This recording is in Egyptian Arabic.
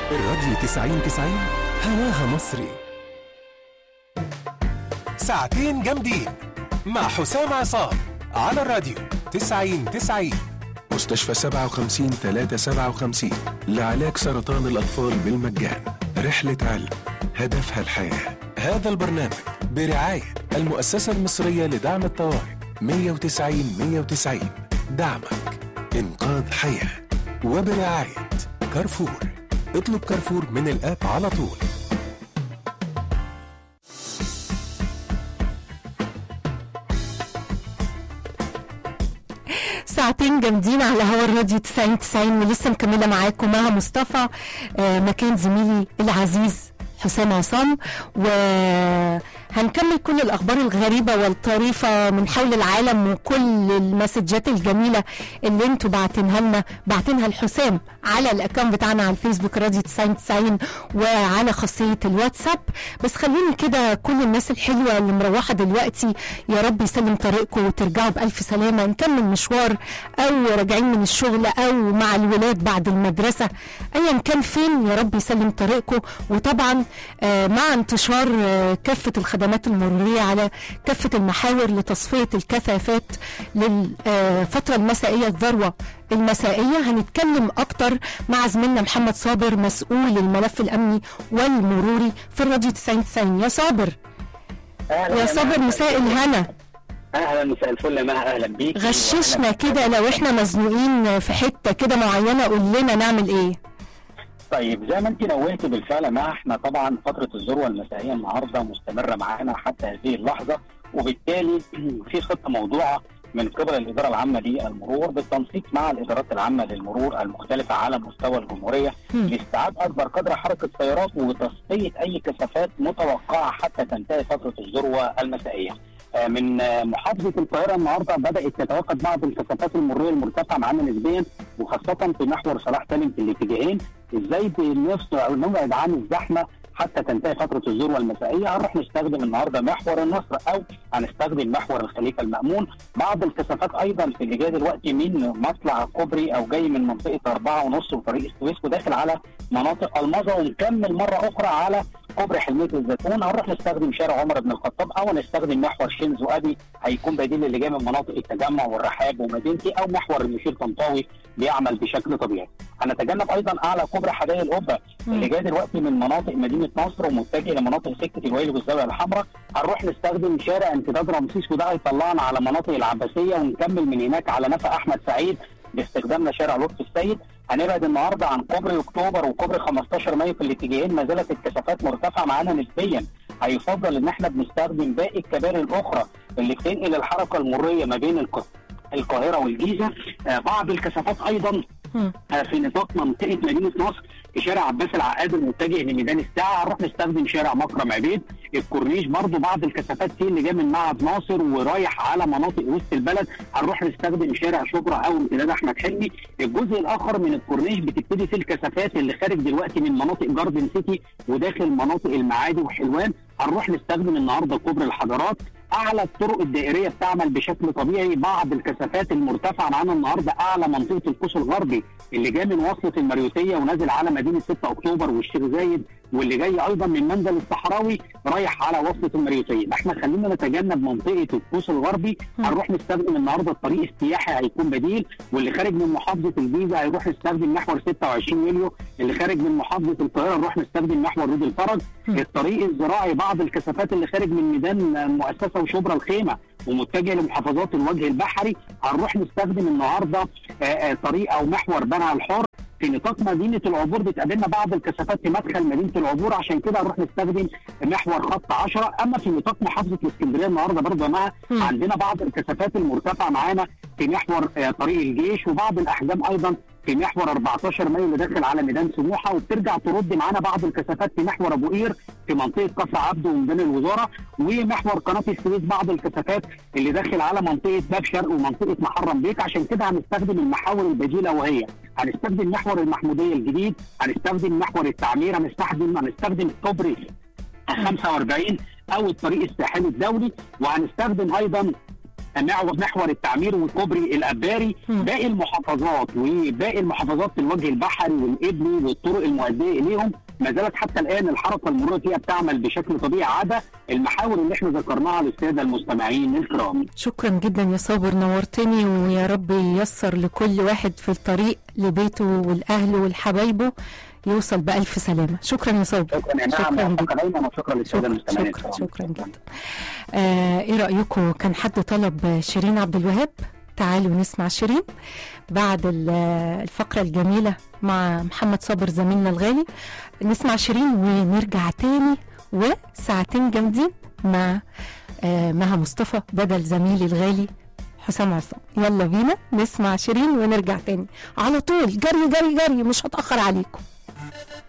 الراديو 90 90 هواها مصري ساعتين جامدين مع حسام عصام على الراديو 90 90 مستشفى 57 357 لعلاج سرطان الأطفال بالمجان رحلة علم هدفها الحياة هذا البرنامج برعاية المؤسسة المصرية لدعم الطوارئ 190 190 دعمك إنقاذ حياة وبرعاية كارفور اطلب كارفور من الآب على طول ساعتين جامدين على هوا الراديو 90 90 ولسه مكمله معاكم مها مصطفى آه، مكان زميلي العزيز حسام عصام وهنكمل كل الاخبار الغريبه والطريفه من حول العالم وكل المسجات الجميله اللي انتوا باعتينها لنا باعتينها لحسام على الاكونت بتاعنا على الفيسبوك راديو 90 90 وعلى خاصيه الواتساب بس خليني كده كل الناس الحلوه اللي مروحه دلوقتي يا رب يسلم طريقكم وترجعوا بالف سلامه نكمل مشوار او راجعين من الشغل او مع الولاد بعد المدرسه ايا كان فين يا رب يسلم طريقكم وطبعا آه، مع انتشار آه، كافه الخدمات المروريه على كافه المحاور لتصفيه الكثافات للفتره المسائيه الذروه المسائيه هنتكلم اكتر مع زميلنا محمد صابر مسؤول الملف الامني والمروري في الراديو 90 90 يا صابر أهلاً يا صابر أهلاً. مساء الهنا اهلا مساء الفل يا مها اهلا بيك غششنا كده لو احنا مزنوقين في حته كده معينه قول لنا نعمل ايه طيب زي ما انت نوهت بالفعل يا مها احنا طبعا فتره الذروه المسائيه النهارده مستمره معانا حتى هذه اللحظه وبالتالي في خطه موضوعه من قبل الاداره العامه للمرور بالتنسيق مع الادارات العامه للمرور المختلفه على مستوى الجمهوريه مم. لاستيعاب اكبر قدر حركه سيارات وتصفيه اي كثافات متوقعه حتى تنتهي فتره الذروه المسائيه. آه، من آه، محافظه القاهره النهارده بدات تتوقف بعض الكثافات المروريه المرتفعه معانا نسبيا وخاصه في محور صلاح سالم في الاتجاهين ازاي بنفصل او نبعد عن الزحمه حتى تنتهي فتره الذروه المسائيه هنروح نستخدم النهارده محور النصر او هنستخدم محور الخليفه المامون بعض الكثافات ايضا في الاتجاه دلوقتي من مطلع كوبري او جاي من منطقه أربعة ونص وطريق السويس وداخل على مناطق المظه ونكمل مره اخرى على كوبري حلميه الزيتون هنروح نستخدم شارع عمر بن الخطاب او نستخدم محور شينزو ابي هيكون بديل اللي جاي من مناطق التجمع والرحاب ومدينتي او محور المشير طنطاوي بيعمل بشكل طبيعي. هنتجنب ايضا اعلى كوبري حدائق القبه اللي جاي دلوقتي من مناطق مدينه نصر ومتجه لمناطق سكه الويل والزاويه الحمراء هنروح نستخدم شارع امتداد رمسيس وده هيطلعنا على مناطق العباسيه ونكمل من هناك على نفق احمد سعيد باستخدامنا شارع لطفي السيد هنبعد النهارده عن كوبري اكتوبر وكوبري 15 مايو في الاتجاهين ما زالت الكثافات مرتفعه معانا نسبيا هيفضل ان احنا بنستخدم باقي الكباري الاخرى اللي بتنقل الحركه المريه ما بين الق- القاهره والجيزه آه بعض الكثافات ايضا مم. آه، في نطاق منطقه مدينه نصر في شارع عباس العقاد المتجه لميدان الساعه هنروح نستخدم شارع مكرم عبيد الكورنيش برضو بعض الكثافات فيه اللي جاي من معهد ناصر ورايح على مناطق وسط البلد هنروح نستخدم شارع شبرا او امتداد احمد حلمي الجزء الاخر من الكورنيش بتبتدي فيه الكثافات اللي خارج دلوقتي من مناطق جاردن سيتي وداخل مناطق المعادي وحلوان هنروح نستخدم النهارده كوبري الحضارات اعلى الطرق الدائريه بتعمل بشكل طبيعي بعض الكثافات المرتفعه معانا النهارده اعلى منطقه القوس الغربي اللي جاي من وصله المريوطيه ونازل على مدينه 6 اكتوبر والشيخ زايد واللي جاي ايضا من منزل الصحراوي رايح على وصله المريوطيه احنا خلينا نتجنب منطقه القوس الغربي هنروح نستخدم النهارده الطريق السياحي هيكون بديل واللي خارج من محافظه الجيزه هيروح يستخدم محور 26 يوليو اللي خارج من محافظه القاهره نروح نستخدم محور رود الفرج الطريق الزراعي بعض الكثافات اللي خارج من ميدان مؤسسه وشبرا الخيمه ومتجه لمحافظات الوجه البحري هنروح نستخدم النهارده آه، آه، طريق او محور بنها الحر في نطاق مدينه العبور بتقابلنا بعض الكثافات في مدخل مدينه العبور عشان كده هنروح نستخدم محور خط 10 اما في نطاق محافظه الاسكندريه النهارده برضه يا جماعه مم. عندنا بعض الكثافات المرتفعه معانا في محور آه، طريق الجيش وبعض الاحجام ايضا في محور 14 مايو اللي داخل على ميدان سموحه وبترجع ترد معانا بعض الكثافات في محور ابو قير في منطقه كفر عبده وميدان الوزاره ومحور قناه السويس بعض الكثافات اللي داخل على منطقه باب شرق ومنطقه محرم بيك عشان كده هنستخدم المحاور البديله وهي هنستخدم محور المحموديه الجديد هنستخدم محور التعمير هنستخدم هنستخدم كوبري 45 او الطريق الساحلي الدولي وهنستخدم ايضا محور محور التعمير وكوبري الاباري مم. باقي المحافظات وباقي المحافظات في الوجه البحري والابلي والطرق المؤديه اليهم ما زالت حتى الان الحركه المروريه فيها بتعمل بشكل طبيعي عدا المحاور اللي احنا ذكرناها للساده المستمعين الكرام شكرا جدا يا صابر نورتني ويا رب ييسر لكل واحد في الطريق لبيته والاهل والحبايبه يوصل بألف سلامة شكرا يا صابر شكرا يا نعم شكرا موفقة جدا دايما وشكرا للساده شكرا المستمعين شكرا, الكرام. شكرا جدا آه ايه رأيكم كان حد طلب شيرين عبد الوهاب تعالوا نسمع شيرين بعد ال- الفقرة الجميلة مع محمد صابر زميلنا الغالي نسمع شيرين ونرجع تاني وساعتين جامدين مع آه مها مصطفى بدل زميلي الغالي حسام عصام يلا بينا نسمع شيرين ونرجع تاني على طول جري جري جري مش هتأخر عليكم